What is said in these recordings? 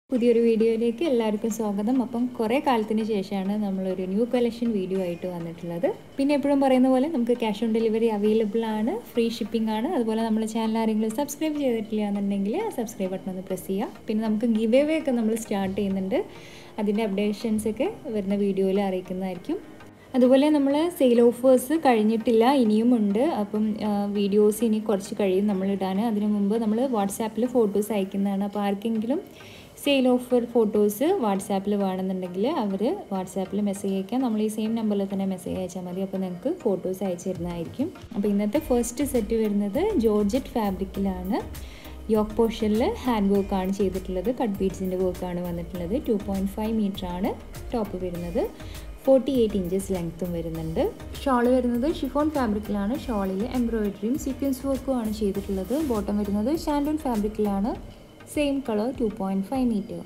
പുതിയൊരു വീഡിയോയിലേക്ക് എല്ലാവർക്കും സ്വാഗതം അപ്പം കുറേ കാലത്തിന് ശേഷമാണ് നമ്മളൊരു ന്യൂ കളക്ഷൻ വീഡിയോ ആയിട്ട് വന്നിട്ടുള്ളത് പിന്നെ എപ്പോഴും പറയുന്ന പോലെ നമുക്ക് ക്യാഷ് ഓൺ ഡെലിവറി അവൈലബിൾ ആണ് ഫ്രീ ഷിപ്പിംഗ് ആണ് അതുപോലെ നമ്മുടെ ചാനൽ ആരെങ്കിലും സബ്സ്ക്രൈബ് ചെയ്തിട്ടില്ല എന്നുണ്ടെങ്കിൽ ആ സബ്സ്ക്രൈബ് ബട്ടൺ ഒന്ന് പ്രസ് ചെയ്യുക പിന്നെ നമുക്ക് ഗിവ് അവേ ഒക്കെ നമ്മൾ സ്റ്റാർട്ട് ചെയ്യുന്നുണ്ട് അതിൻ്റെ അപ്ഡേഷൻസ് ഒക്കെ വരുന്ന വീഡിയോയിൽ അറിയിക്കുന്നതായിരിക്കും അതുപോലെ നമ്മൾ സെയിൽ ഓഫേഴ്സ് കഴിഞ്ഞിട്ടില്ല ഇനിയും ഉണ്ട് അപ്പം വീഡിയോസ് ഇനി കുറച്ച് കഴിയും നമ്മൾ ഇടാൻ അതിനു മുമ്പ് നമ്മൾ വാട്സാപ്പിൽ ഫോട്ടോസ് അയക്കുന്നതാണ് അപ്പോൾ ആർക്കെങ്കിലും സെയിൽ ഓഫർ ഫോട്ടോസ് വാട്സാപ്പിൽ വേണമെന്നുണ്ടെങ്കിൽ അവർ വാട്സാപ്പിൽ മെസ്സേജ് അയക്കാം നമ്മൾ ഈ സെയിം നമ്പറിൽ തന്നെ മെസ്സേജ് അയച്ചാൽ മതി അപ്പോൾ നിങ്ങൾക്ക് ഫോട്ടോസ് അയച്ചു തരുന്നതായിരിക്കും അപ്പോൾ ഇന്നത്തെ ഫസ്റ്റ് സെറ്റ് വരുന്നത് ജോർജറ്റ് ഫാബ്രിക്കിലാണ് യോക്ക് പോർഷനിൽ ഹാൻഡ് വർക്കാണ് ചെയ്തിട്ടുള്ളത് കട്ട് ബീഡ്സിൻ്റെ വർക്കാണ് വന്നിട്ടുള്ളത് ടു പോയിൻറ്റ് ഫൈവ് മീറ്റർ ആണ് ടോപ്പ് വരുന്നത് ഫോർട്ടി എയ്റ്റ് ഇഞ്ചസ് ലെങ്ത്തും വരുന്നുണ്ട് ഷോൾ വരുന്നത് ഷിഫോൺ ഫാബ്രിക്കിലാണ് ഷോളിൽ എംബ്രോയിഡറിയും സീക്വൻസ് വർക്കും ആണ് ചെയ്തിട്ടുള്ളത് ബോട്ടം വരുന്നത് ഷാൻഡോൺ ഫാബ്രിക്കിലാണ് same colour two point five metre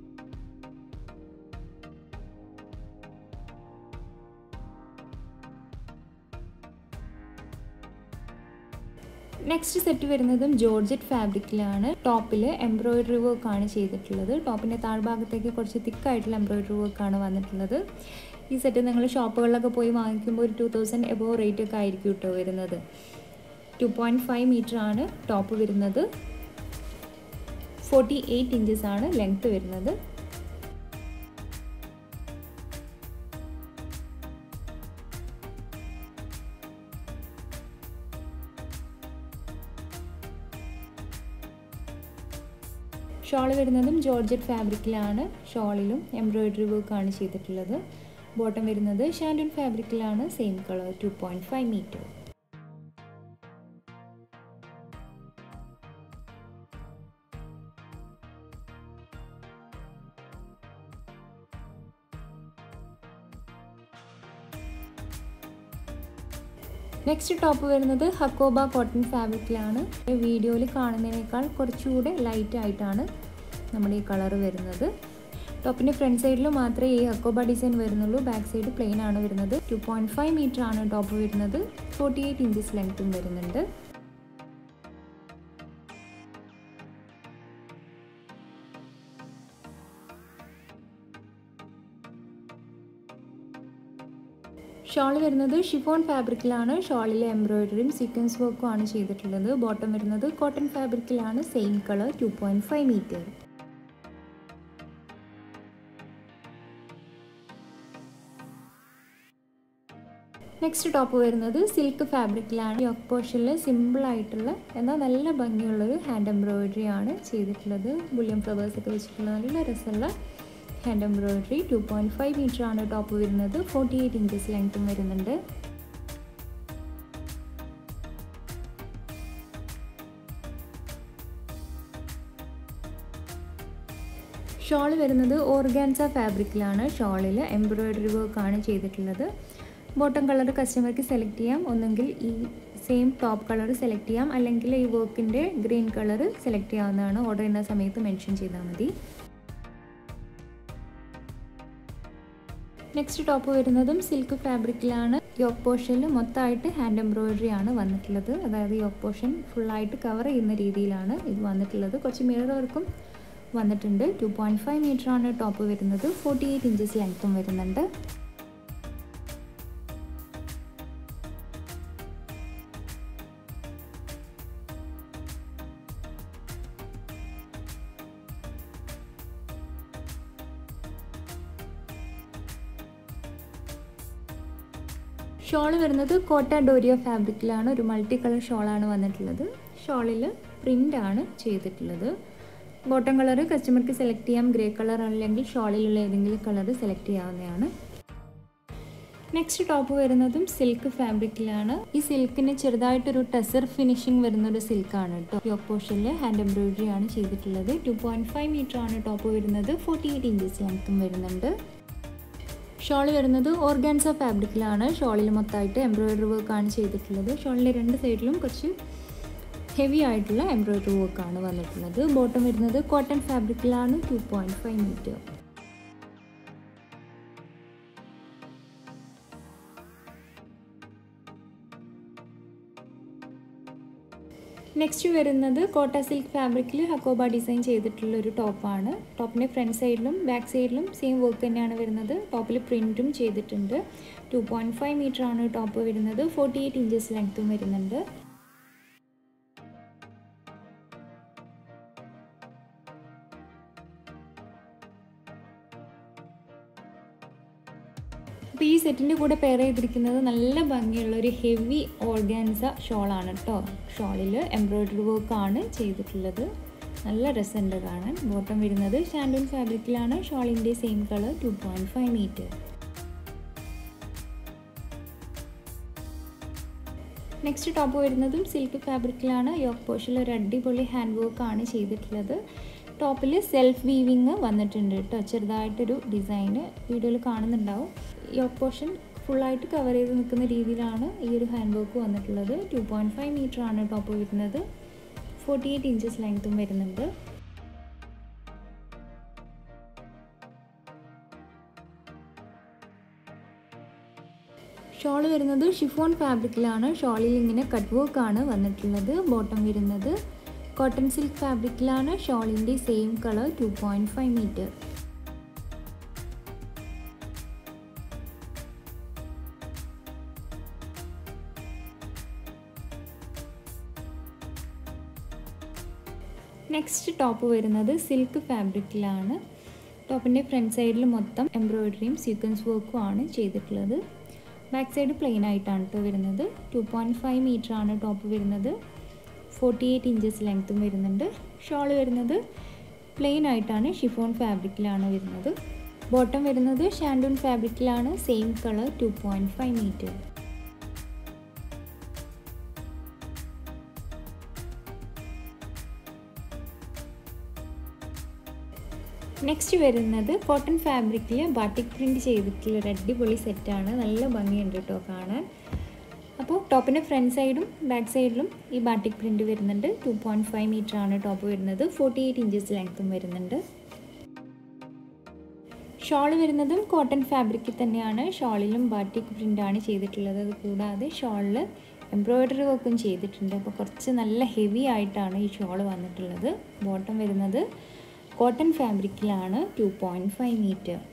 next set വരുന്നതും ജോർജറ്റ് ഫാബ്രിക്കിലാണ് ടോപ്പിൽ എംബ്രോയിഡറി വർക്ക് ആണ് ചെയ്തിട്ടുള്ളത് ടോപ്പിൻ്റെ താഴ്ഭാഗത്തേക്ക് കുറച്ച് തിക്കായിട്ടുള്ള എംബ്രോയിഡറി വർക്ക് ആണ് വന്നിട്ടുള്ളത് ഈ സെറ്റ് നിങ്ങൾ ഷോപ്പുകളിലൊക്കെ പോയി വാങ്ങിക്കുമ്പോൾ ഒരു ടു തൗസൻഡ് എബോ റേറ്റ് ഒക്കെ ആയിരിക്കും കേട്ടോ വരുന്നത് ടു പോയിൻറ്റ് ഫൈവ് മീറ്റർ ആണ് ടോപ്പ് വരുന്നത് ഫോർട്ടി എയ്റ്റ് ഇഞ്ചസ് ആണ് ലെങ്ത്ത് വരുന്നത് ഷോൾ വരുന്നതും ജോർജറ്റ് ഫാബ്രിക്കിലാണ് ഷോളിലും എംബ്രോയിഡറി വർക്കാണ് ചെയ്തിട്ടുള്ളത് ബോട്ടം വരുന്നത് ഷാൻഡൺ ഫാബ്രിക്കിലാണ് same colour two point five metre next top വരുന്നത് ഹക്കോബ കോട്ടൺ ഫാബ്രിക്കിലാണ് വീഡിയോയിൽ കാണുന്നതിനേക്കാൾ കുറച്ചുകൂടെ ലൈറ്റ് ആയിട്ടാണ് നമ്മുടെ ഈ കളർ വരുന്നത് ടോപ്പിൻ്റെ ഫ്രണ്ട് സൈഡിൽ മാത്രമേ ഈ ഹക്കോബ ഡിസൈൻ വരുന്നുള്ളൂ ബാക്ക് സൈഡ് പ്ലെയിൻ ആണ് വരുന്നത് ടു പോയിൻറ്റ് ഫൈവ് മീറ്റർ ആണ് ടോപ്പ് വരുന്നത് ഫോർട്ടി എയ്റ്റ് ഇഞ്ചസ് ലെങ്ത്തും വരുന്നുണ്ട് ഷോൾ വരുന്നത് ഷിഫോൺ ഫാബ്രിക്കിലാണ് ഷോളിലെ എംബ്രോയിഡറിയും സീക്വൻസ് വർക്കും ആണ് ചെയ്തിട്ടുള്ളത് ബോട്ടം വരുന്നത് കോട്ടൺ ഫാബ്രിക്കിലാണ് same colour two point five metre next top വരുന്നത് സിൽക്ക് ഫാബ്രിക്കിലാണ് യോക്ക് പോർഷനിൽ സിമ്പിൾ ആയിട്ടുള്ള എന്നാൽ നല്ല ഭംഗിയുള്ളൊരു ഹാൻഡ് എംബ്രോയിഡറി ആണ് ചെയ്തിട്ടുള്ളത് ബുള്ളിയം ഫ്ലവേഴ്സ് ഒക്കെ വെച്ചിട്ടുള്ള നല്ല രസമുള്ള hand embroidery two point five metre ആണ് ടോപ്പ് വരുന്നത് ഫോർട്ടി എയ്റ്റ് ഇഞ്ചസ് ലെങ്ത്തും വരുന്നുണ്ട് ഷോൾ വരുന്നത് ഓർഗാൻസ ഫാബ്രിക്കിലാണ് ഷോളിൽ എംബ്രോയിഡറി വർക്കാണ് ചെയ്തിട്ടുള്ളത് ബോട്ടം കളർ കസ്റ്റമർക്ക് സെലക്ട് ചെയ്യാം ഒന്നെങ്കിൽ ഈ സെയിം ടോപ്പ് കളർ സെലക്ട് ചെയ്യാം അല്ലെങ്കിൽ ഈ വർക്കിൻ്റെ ഗ്രീൻ കളർ സെലക്ട് ചെയ്യാവുന്നതാണ് ഓർഡർ ചെയ്യുന്ന സമയത്ത് മെൻഷൻ ചെയ്താൽ മതി നെക്സ്റ്റ് ടോപ്പ് വരുന്നതും സിൽക്ക് ഫാബ്രിക്കിലാണ് യോക്ക് പോർഷനിൽ മൊത്തമായിട്ട് ഹാൻഡ് എംബ്രോയിഡറി ആണ് വന്നിട്ടുള്ളത് അതായത് യോക്ക് പോർഷൻ ഫുള്ളായിട്ട് കവർ ചെയ്യുന്ന രീതിയിലാണ് ഇത് വന്നിട്ടുള്ളത് കുറച്ച് മിറർ വർക്കും വന്നിട്ടുണ്ട് ടു പോയിൻറ്റ് ഫൈവ് മീറ്റർ ആണ് ടോപ്പ് വരുന്നത് ഫോർട്ടി എയ്റ്റ് ഇഞ്ചസ് ലെങ്ത്തും വരുന്നുണ്ട് ഷോൾ വരുന്നത് കോട്ട ഡോരിയ ഫാബ്രിക്കിലാണ് ഒരു മൾട്ടി കളർ ഷോളാണ് വന്നിട്ടുള്ളത് ഷോളിൽ പ്രിൻ്റ് ആണ് ചെയ്തിട്ടുള്ളത് ബോട്ടം കളർ കസ്റ്റമർക്ക് സെലക്ട് ചെയ്യാം ഗ്രേ കളർ അല്ലെങ്കിൽ ഷോളിലുള്ള ഏതെങ്കിലും കളർ സെലക്ട് ചെയ്യാവുന്നതാണ് നെക്സ്റ്റ് ടോപ്പ് വരുന്നതും സിൽക്ക് ഫാബ്രിക്കിലാണ് ഈ സിൽക്കിന് ചെറുതായിട്ടൊരു ടെസർ ഫിനിഷിംഗ് വരുന്ന ഒരു സിൽക്കാണ് കേട്ടോ യോക്ക് പോർഷനിൽ ഹാൻഡ് എംബ്രോയിഡറി ആണ് ചെയ്തിട്ടുള്ളത് ടു പോയിൻറ്റ് ഫൈവ് മീറ്റർ ആണ് ടോപ്പ് വരുന്നത് ഫോർട്ടി എയ്റ്റ് ഇഞ്ചസ് ലെങ്ത്തും വരുന്നുണ്ട് ഷോൾ വരുന്നത് ഓർഗാൻസ ഫാബ്രിക്കിലാണ് ഷോളിൽ മൊത്തമായിട്ട് എംബ്രോയിഡറി വർക്കാണ് ചെയ്തിട്ടുള്ളത് ഷോളിൻ്റെ രണ്ട് സൈഡിലും കുറച്ച് ഹെവി ആയിട്ടുള്ള എംബ്രോയിഡറി വർക്കാണ് വന്നിട്ടുള്ളത് ബോട്ടം വരുന്നത് കോട്ടൺ ഫാബ്രിക്കിലാണ് two point five metre next വരുന്നത് കോട്ട സിൽക്ക് ഫാബ്രിക്കിൽ ഹക്കോബ ഡിസൈൻ ചെയ്തിട്ടുള്ള ഒരു ടോപ്പാണ് ടോപ്പിൻ്റെ ഫ്രണ്ട് സൈഡിലും ബാക്ക് സൈഡിലും സെയിം വർക്ക് തന്നെയാണ് വരുന്നത് ടോപ്പിൽ പ്രിൻറ്റും ചെയ്തിട്ടുണ്ട് ടു പോയിൻറ്റ് ഫൈവ് മീറ്റർ ആണ് ടോപ്പ് വരുന്നത് ഫോർട്ടി എയ്റ്റ് ഇഞ്ചസ് ലെങ്ത്തും വരുന്നുണ്ട് അപ്പോൾ ഈ സെറ്റിൻ്റെ കൂടെ പെയർ ചെയ്തിരിക്കുന്നത് നല്ല ഭംഗിയുള്ള ഒരു ഹെവി ഓർഗാൻസ ഷോളാണ് കേട്ടോ ഷോളിൽ എംബ്രോയ്ഡറി വർക്കാണ് ചെയ്തിട്ടുള്ളത് നല്ല രസമുണ്ട് കാണാൻ ബോട്ടം വരുന്നത് ഷാൻഡൂൺ ഫാബ്രിക്കിലാണ് ഷോളിൻ്റെ same colour two point five metre next top വരുന്നതും സിൽക്ക് ഫാബ്രിക്കിലാണ് യോക്ക് പോഷനിൽ ഒരു അടിപൊളി ഹാൻഡ് വർക്കാണ് ചെയ്തിട്ടുള്ളത് ടോപ്പിൽ സെൽഫ് വീവിങ് വന്നിട്ടുണ്ട് കേട്ടോ ചെറുതായിട്ടൊരു ഡിസൈന് വീഡിയോയിൽ കാണുന്നുണ്ടാവും യോക്ക് പോർഷൻ ഫുള്ളായിട്ട് കവർ ചെയ്ത് നിൽക്കുന്ന രീതിയിലാണ് ഈ ഒരു ഹാൻഡ് വർക്ക് വന്നിട്ടുള്ളത് ടു പോയിൻറ്റ് ഫൈവ് മീറ്റർ ആണ് ടോപ്പ് വരുന്നത് ഫോർട്ടി എയ്റ്റ് ഇഞ്ചസ് ലെങ്ത്തും വരുന്നുണ്ട് ഷോൾ വരുന്നത് ഷിഫോൺ ഫാബ്രിക്കിലാണ് ഷോളിൽ ഇങ്ങനെ കട്ട് വർക്കാണ് വന്നിട്ടുള്ളത് ബോട്ടം വരുന്നത് കോട്ടൺ സിൽക്ക് ഫാബ്രിക്കിലാണ് ഷോളിൻ്റെ same colour two point five metre next top വരുന്നത് സിൽക്ക് ഫാബ്രിക്കിലാണ് ടോപ്പിൻ്റെ ഫ്രണ്ട് സൈഡിൽ മൊത്തം എംബ്രോയ്ഡറിയും സീക്വൻസ് വർക്കും ആണ് ചെയ്തിട്ടുള്ളത് ബാക്ക് സൈഡ് പ്ലെയിൻ ആയിട്ടാണ് കേട്ടോ വരുന്നത് ടു പോയിൻറ്റ് ഫൈവ് മീറ്റർ ആണ് ടോപ്പ് വരുന്നത് ഫോർട്ടി എയ്റ്റ് ഇഞ്ചസ് ലെങ്ത്തും വരുന്നുണ്ട് ഷോൾ വരുന്നത് പ്ലെയിൻ ആയിട്ടാണ് ഷിഫോൺ ഫാബ്രിക്കിലാണ് വരുന്നത് ബോട്ടം വരുന്നത് ഷാൻഡൂൺ ഫാബ്രിക്കിലാണ് same colour two point five metre next വരുന്നത് കോട്ടൺ ഫാബ്രിക്കിൽ ബാട്ടിക് പ്രിൻറ്റ് ചെയ്തിട്ടുള്ള ഒരു അടിപൊളി സെറ്റാണ് നല്ല ഭംഗിയുണ്ട് കേട്ടോ കാണാൻ അപ്പോൾ ടോപ്പിൻ്റെ ഫ്രണ്ട് സൈഡും ബാക്ക് സൈഡിലും ഈ ബാട്ടിക് പ്രിൻറ്റ് വരുന്നുണ്ട് ടു പോയിൻറ്റ് ഫൈവ് മീറ്റർ ആണ് ടോപ്പ് വരുന്നത് ഫോർട്ടി എയ്റ്റ് ഇഞ്ചസ് ലെങ്ത്തും വരുന്നുണ്ട് ഷോൾ വരുന്നതും കോട്ടൺ ഫാബ്രിക്കിൽ തന്നെയാണ് ഷോളിലും ബാട്ടിക് പ്രിൻ്റാണ് ചെയ്തിട്ടുള്ളത് അത് കൂടാതെ ഷോളിൽ എംബ്രോയ്ഡറി വർക്കും ചെയ്തിട്ടുണ്ട് അപ്പോൾ കുറച്ച് നല്ല ഹെവി ആയിട്ടാണ് ഈ ഷോൾ വന്നിട്ടുള്ളത് ബോട്ടം വരുന്നത് കോട്ടൺ ഫാബ്രിക്കിലാണ് ടു പോയിൻറ്റ് ഫൈവ് മീറ്റർ